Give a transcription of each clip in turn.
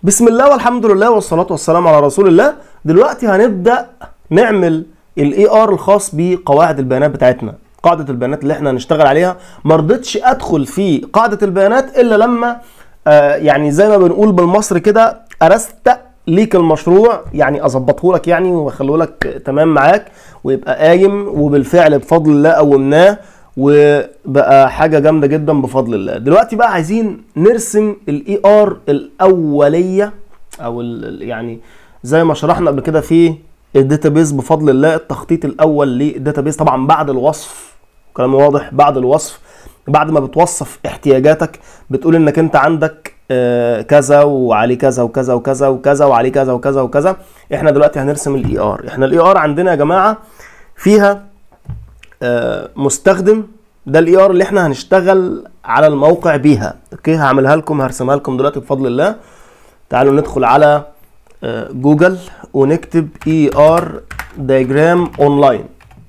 بسم الله والحمد لله والصلاة والسلام على رسول الله دلوقتي هنبدأ نعمل الاي ار الخاص بقواعد البيانات بتاعتنا قاعدة البيانات اللي احنا هنشتغل عليها ما رضيتش ادخل في قاعدة البيانات الا لما آه يعني زي ما بنقول بالمصري كده ارستق ليك المشروع يعني اظبطه لك يعني واخليه لك تمام معاك ويبقى قايم وبالفعل بفضل الله قومناه وبقى حاجه جامده جدا بفضل الله دلوقتي بقى عايزين نرسم الاي ار الاوليه او ال يعني زي ما شرحنا قبل كده في الداتابيز بفضل الله التخطيط الاول للداتابيز طبعا بعد الوصف كلام واضح بعد الوصف بعد ما بتوصف احتياجاتك بتقول انك انت عندك آه كذا وعليه كذا وكذا وكذا وكذا وعليه كذا وكذا وكذا احنا دلوقتي هنرسم الاي ار احنا الاي ار عندنا يا جماعه فيها آه مستخدم ده الاي ار اللي احنا هنشتغل على الموقع بيها اوكي هعملها لكم هرسمها لكم دلوقتي بفضل الله تعالوا ندخل على آه جوجل ونكتب اي ار دايجرام اونلاين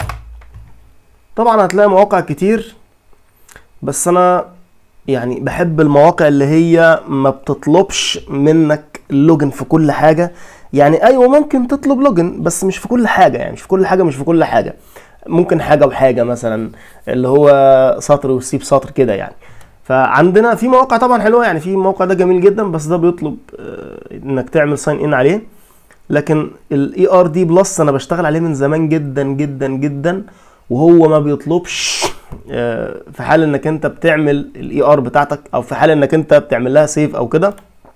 طبعا هتلاقي مواقع كتير بس انا يعني بحب المواقع اللي هي ما بتطلبش منك اللوجن في كل حاجه يعني ايوه ممكن تطلب لوجن بس مش في كل حاجه يعني مش في كل حاجه مش في كل حاجه ممكن حاجه وحاجه مثلا اللي هو سطر وسيب سطر كده يعني فعندنا في مواقع طبعا حلوه يعني في موقع ده جميل جدا بس ده بيطلب انك تعمل ساين ان عليه لكن الاي ار دي بلس انا بشتغل عليه من زمان جدا جدا جدا وهو ما بيطلبش في حال انك انت بتعمل الاي ار بتاعتك او في حال انك انت بتعمل لها سيف او كده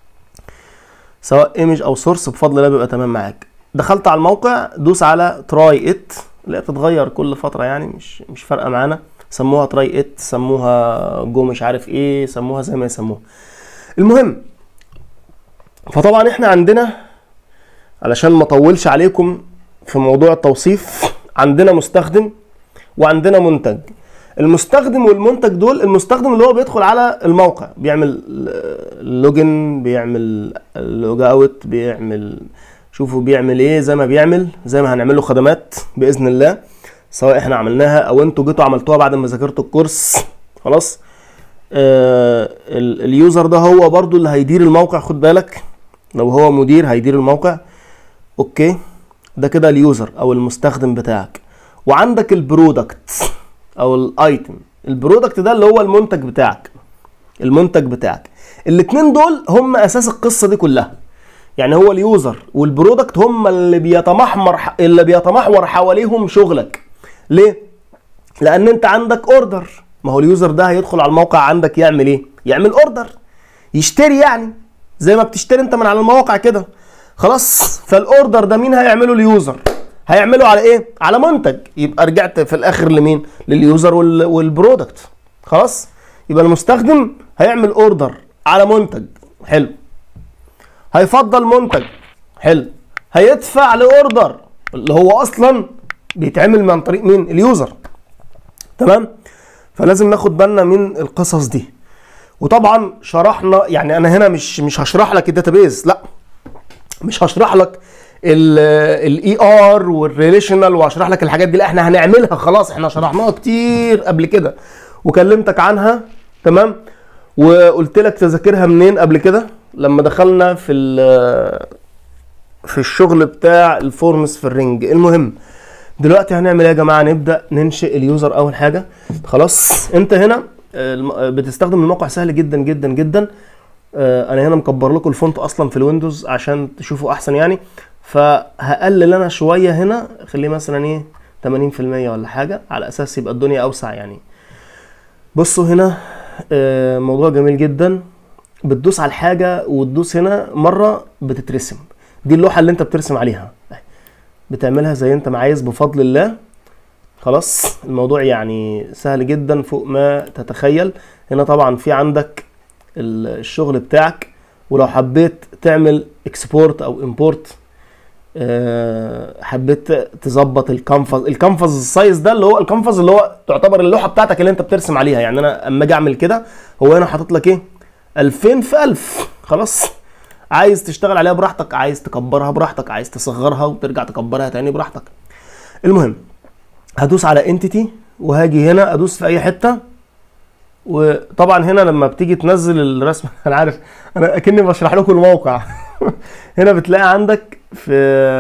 سواء ايمج او سورس بفضل الله بيبقى تمام معاك دخلت على الموقع دوس على تراي ات اللي بتتغير كل فتره يعني مش مش فارقه معانا سموها تراي ات سموها جو مش عارف ايه سموها زي ما يسموها المهم فطبعا احنا عندنا علشان ما اطولش عليكم في موضوع التوصيف عندنا مستخدم وعندنا منتج المستخدم والمنتج دول المستخدم اللي هو بيدخل على الموقع بيعمل لوجن بيعمل لوج اوت بيعمل شوفوا بيعمل ايه زي ما بيعمل زي ما هنعمل له خدمات باذن الله سواء احنا عملناها او انتوا جيتوا عملتوها بعد ما ذاكرتوا الكورس خلاص آه اليوزر ده هو برضو اللي هيدير الموقع خد بالك لو هو مدير هيدير الموقع اوكي ده كده اليوزر او المستخدم بتاعك وعندك البرودكت او الايتم البرودكت ده اللي هو المنتج بتاعك المنتج بتاعك الاتنين دول هم اساس القصه دي كلها يعني هو اليوزر والبرودكت هم اللي بيتمحور اللي بيتمحور حواليهم شغلك ليه لان انت عندك اوردر ما هو اليوزر ده هيدخل على الموقع عندك يعمل ايه يعمل اوردر يشتري يعني زي ما بتشتري انت من على المواقع كده خلاص فالاوردر ده مين هيعمله اليوزر هيعمله على ايه على منتج يبقى رجعت في الاخر لمين لليوزر والبرودكت خلاص يبقى المستخدم هيعمل اوردر على منتج حلو هيفضل منتج حلو هيدفع لاوردر اللي هو اصلا بيتعمل من طريق مين اليوزر تمام فلازم ناخد بالنا من القصص دي وطبعا شرحنا يعني انا هنا مش مش هشرح لك الداتابيز لا مش هشرح لك الاي ار والريليشنال واشرح لك الحاجات دي لا احنا هنعملها خلاص احنا شرحناها كتير قبل كده وكلمتك عنها تمام وقلت لك تذاكرها منين قبل كده لما دخلنا في في الشغل بتاع الفورمز في الرينج المهم دلوقتي هنعمل ايه يا جماعه نبدا ننشئ اليوزر اول حاجه خلاص انت هنا بتستخدم الموقع سهل جدا جدا جدا انا هنا مكبر لكم الفونت اصلا في الويندوز عشان تشوفوا احسن يعني فهقلل انا شويه هنا خليه مثلا ايه 80% ولا حاجه على اساس يبقى الدنيا اوسع يعني بصوا هنا موضوع جميل جدا بتدوس على الحاجه وتدوس هنا مره بتترسم دي اللوحه اللي انت بترسم عليها بتعملها زي انت ما عايز بفضل الله خلاص الموضوع يعني سهل جدا فوق ما تتخيل هنا طبعا في عندك الشغل بتاعك ولو حبيت تعمل اكسبورت او امبورت حبيت تظبط الكنفز الكنفز السايز ده اللي هو الكنفز اللي هو تعتبر اللوحه بتاعتك اللي انت بترسم عليها يعني انا اما اجي اعمل كده هو هنا حاطط لك ايه 2000 في 1000 خلاص عايز تشتغل عليها براحتك عايز تكبرها براحتك عايز تصغرها وترجع تكبرها تاني براحتك المهم هدوس على انتيتي وهاجي هنا ادوس في اي حته وطبعا هنا لما بتيجي تنزل الرسم انا عارف انا اكني بشرح لكم الموقع هنا بتلاقي عندك في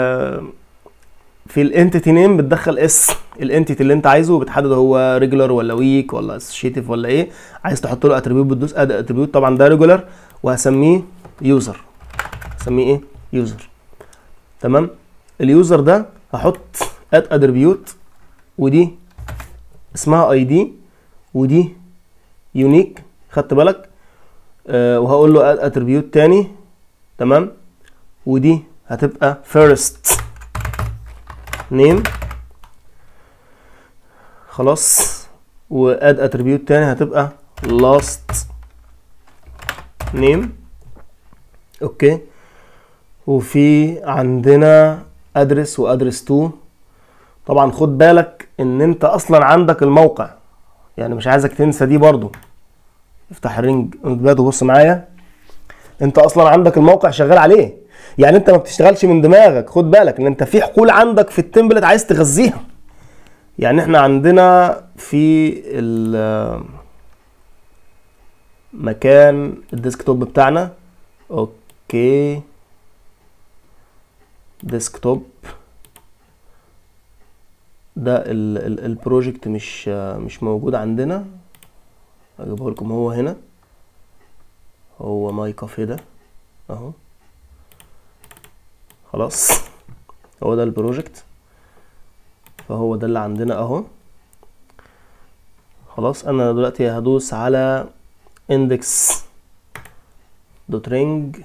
في الانتيتي نيم بتدخل اس الانتيتي اللي انت عايزه وبتحدد هو ريجولار ولا ويك ولا اسوشيتيف ولا ايه عايز تحط له اتريبيوت بتدوس اد اتريبيوت طبعا ده ريجولار وهسميه يوزر هسميه ايه يوزر تمام اليوزر ده هحط اد اتريبيوت ودي اسمها اي دي ودي يونيك خدت بالك آه وهقول له اد اتريبيوت تاني تمام ودي هتبقى first name خلاص واد اتريبيوت تاني هتبقى last name اوكي وفي عندنا ادرس وادرس 2 طبعا خد بالك ان انت اصلا عندك الموقع يعني مش عايزك تنسى دي برضو افتح الرينج دلوقتي بص معايا انت اصلا عندك الموقع شغال عليه يعني انت ما بتشتغلش من دماغك خد بالك ان انت في حقول عندك في التمبلت عايز تغذيها يعني احنا عندنا في ال مكان الديسكتوب بتاعنا اوكي ديسكتوب ده ال- ال- البروجكت مش مش موجود عندنا اجيبه لكم هو هنا هو ماي كافيه ده اهو خلاص هو ده البروجكت فهو ده اللي عندنا اهو خلاص انا دلوقتي هدوس على index دوت رينج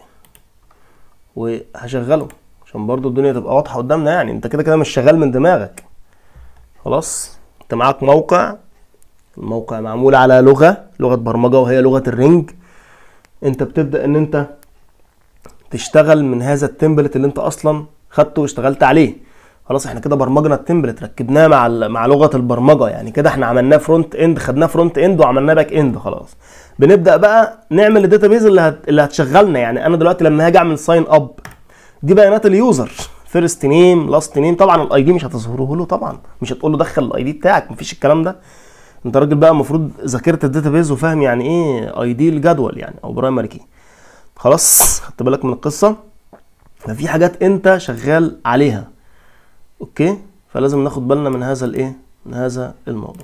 وهشغله عشان برضو الدنيا تبقى واضحة قدامنا يعني انت كده كده مش شغال من دماغك خلاص انت معاك موقع الموقع معمول على لغة لغة برمجة وهي لغة الرينج انت بتبدأ ان انت تشتغل من هذا التمبلت اللي انت اصلا خدته واشتغلت عليه خلاص احنا كده برمجنا التمبلت ركبناه مع ال- مع لغه البرمجه يعني كده احنا عملناه فرونت اند خدناه فرونت اند وعملناه باك اند خلاص بنبدا بقى نعمل الداتابيز اللي هت... اللي هتشغلنا يعني انا دلوقتي لما هاجي اعمل ساين اب دي بيانات اليوزر فيرست نيم لاست نيم طبعا الاي دي مش هتظهره له طبعا مش هتقول له دخل الاي دي بتاعك مفيش الكلام ده انت راجل بقى المفروض ذاكرت الداتابيز وفاهم يعني ايه اي دي الجدول يعني او برايمري كي خلاص خدت بالك من القصه ففي حاجات انت شغال عليها اوكي فلازم ناخد بالنا من هذا الايه من هذا الموضوع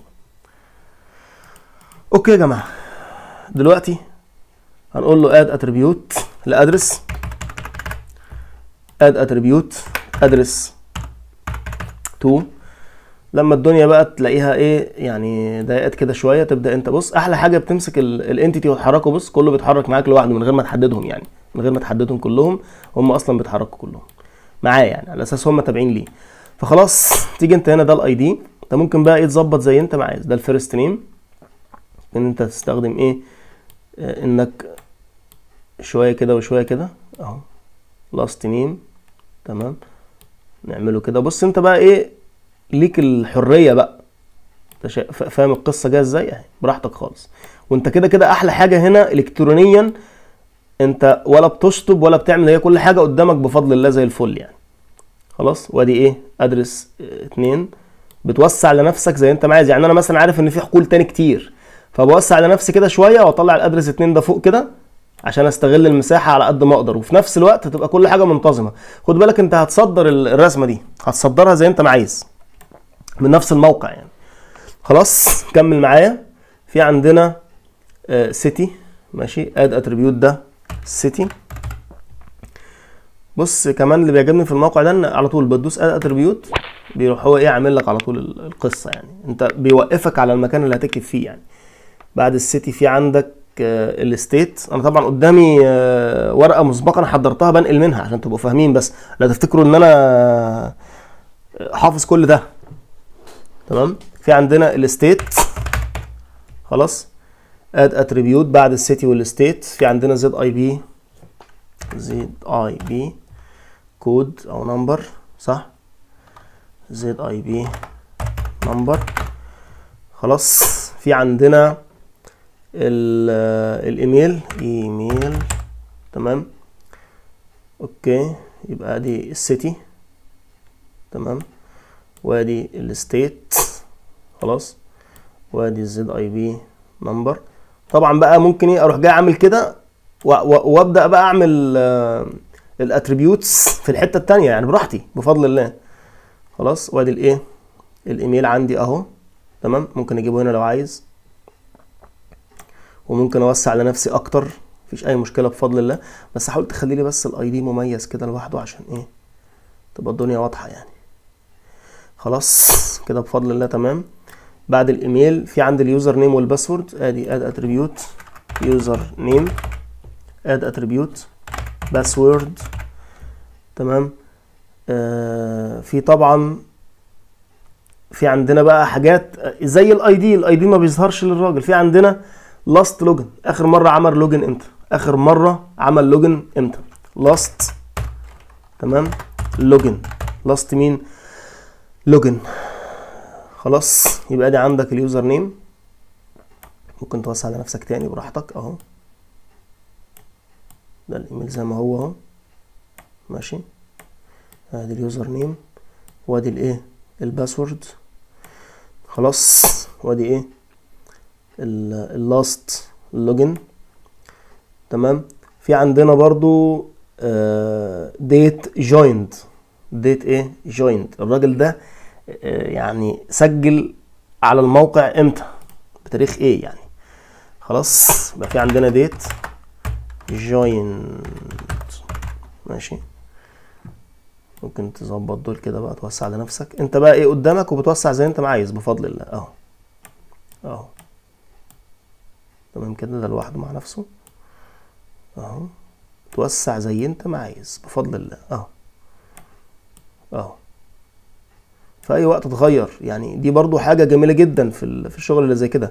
اوكي يا جماعه دلوقتي هنقول له اد اتريبيوت لادرس اد اتريبيوت ادرس 2 لما الدنيا بقى تلاقيها ايه يعني ضايقت كده شويه تبدا انت بص احلى حاجه بتمسك الانتيتي وتحركه بص كله بيتحرك معاك لوحده من غير ما تحددهم يعني من غير ما تحددهم كلهم هم اصلا بيتحركوا كلهم معايا يعني على اساس هم تابعين ليه فخلاص تيجي انت هنا ده الاي دي انت ممكن بقى ايه تظبط زي انت ما عايز ده الفيرست نيم ان انت تستخدم ايه آه انك شويه كده وشويه كده اهو لاست نيم تمام نعمله كده بص انت بقى ايه ليك الحريه بقى انت شا- فا- فاهم القصه جايه ازاي اهي براحتك خالص وانت كده كده احلى حاجه هنا الكترونيا انت ولا بتشطب ولا بتعمل هي كل حاجه قدامك بفضل الله زي الفل يعني خلاص وادي ايه ادرس اه، اتنين بتوسع لنفسك زي انت ما عايز يعني انا مثلا عارف ان في حقول تاني كتير فبوسع لنفسي كده شويه واطلع الادرس اتنين ده فوق كده عشان استغل المساحه على قد ما اقدر وفي نفس الوقت تبقى كل حاجه منتظمه خد بالك انت هتصدر ال- الرسمه دي هتصدرها زي انت ما عايز من نفس الموقع يعني خلاص كمل معايا في عندنا سيتي ماشي اد اتريبيوت ده سيتي بص كمان اللي بيعجبني في الموقع ده ان على طول بتدوس اد اتريبيوت بيروح هو ايه عامل لك على طول ال- القصه يعني انت بيوقفك على المكان اللي هتكتب فيه يعني بعد السيتي في عندك الستيت انا طبعا قدامي آه، ورقه مسبقا حضرتها بنقل منها عشان تبقوا فاهمين بس لا تفتكروا ان انا آه، حافظ كل ده تمام في عندنا الستيت خلاص اد اتريبيوت بعد السيتي والستيت في عندنا زد اي بي زد اي بي كود او نمبر صح زد اي بي نمبر خلاص في عندنا ال- الايميل ايميل تمام اوكي يبقى دي السيتي تمام وادي الستيت خلاص وادي الزد اي بي نمبر طبعا بقى ممكن ايه اروح جاي اعمل كده و- و- وابدا بقى اعمل الاتريبيوتس في الحته التانية يعني براحتي بفضل الله خلاص وادي الايه الايميل عندي اهو تمام ممكن اجيبه هنا لو عايز وممكن اوسع لنفسي اكتر مفيش اي مشكله بفضل الله بس حاول تخلي لي بس الاي دي مميز كده لوحده عشان ايه تبقى الدنيا واضحه يعني خلاص كده بفضل الله تمام بعد الايميل في عندي اليوزر نيم والباسورد ادي اد اتريبيوت يوزر نيم اد اتريبيوت باسورد تمام آه في طبعا في عندنا بقى حاجات زي الاي دي الاي دي ما بيظهرش للراجل في عندنا لاست لوجن اخر مره عمل لوجن امتى اخر مره عمل لوجن امتى لاست تمام لوجن لاست مين لوجن خلاص يبقى دي عندك اليوزر نيم ممكن توسع على نفسك تاني براحتك اهو ده الايميل زي ما هو اهو ماشي ادي اليوزر نيم وادي الايه الباسورد خلاص وادي ايه اللاست لوجن تمام في عندنا برضو ديت جويند ديت ايه جويند الراجل ده آه، يعني سجل على الموقع امتى بتاريخ ايه يعني خلاص يبقى في عندنا ديت جويند ماشي ممكن تظبط دول كده بقى توسع لنفسك انت بقى ايه قدامك وبتوسع زي انت ما عايز بفضل الله اهو اهو تمام كده ده لوحده مع نفسه اهو توسع زي انت ما عايز بفضل الله اهو اهو في اي وقت تغير يعني دي برضو حاجة جميلة جدا في ال- في الشغل اللي زي كده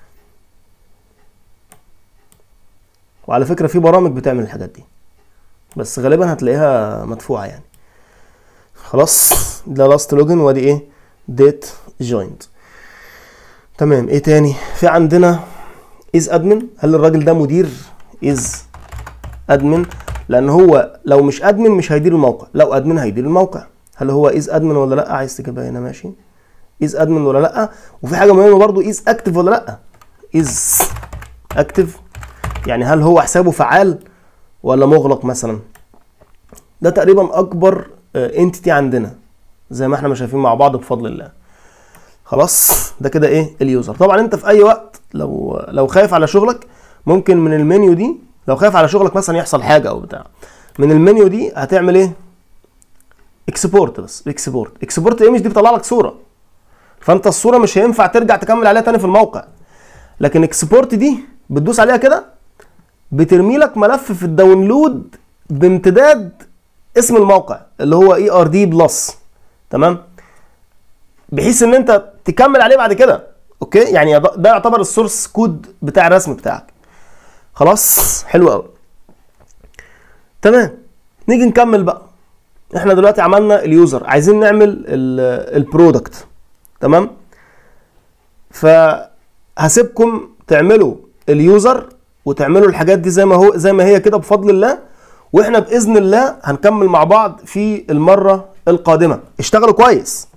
وعلى فكرة في برامج بتعمل الحاجات دي بس غالبا هتلاقيها مدفوعة يعني خلاص ده لاست لوجن وادي ايه ديت جوينت تمام ايه تاني في عندنا از ادمن هل الراجل ده مدير از ادمن لان هو لو مش ادمن مش هيدير الموقع لو ادمن هيدير الموقع هل هو از ادمن ولا لا عايز تجيبها هنا ماشي از ادمن ولا لا وفي حاجه مهمه برضو از اكتف ولا لا از اكتف يعني هل هو حسابه فعال ولا مغلق مثلا ده تقريبا اكبر انتيتي عندنا زي ما احنا ما شايفين مع بعض بفضل الله خلاص ده كده ايه اليوزر طبعا انت في اي وقت لو لو خايف على شغلك ممكن من المنيو دي لو خايف على شغلك مثلا يحصل حاجه او بتاع من المنيو دي هتعمل ايه اكسبورت بس اكسبورت اكسبورت ايمج دي بتطلع لك صوره فانت الصوره مش هينفع ترجع تكمل عليها تاني في الموقع لكن اكسبورت دي بتدوس عليها كده بترمي لك ملف في الداونلود بامتداد اسم الموقع اللي هو اي ار دي بلس تمام بحيث ان انت تكمل عليه بعد كده اوكي يعني ده ده يعتبر السورس كود بتاع الرسم بتاعك خلاص حلو قوي تمام نيجي نكمل بقى احنا دلوقتي عملنا اليوزر عايزين نعمل البرودكت تمام فهسيبكم تعملوا اليوزر وتعملوا الحاجات دي زي ما هو زي ما هي كده بفضل الله واحنا باذن الله هنكمل مع بعض في المره القادمه اشتغلوا كويس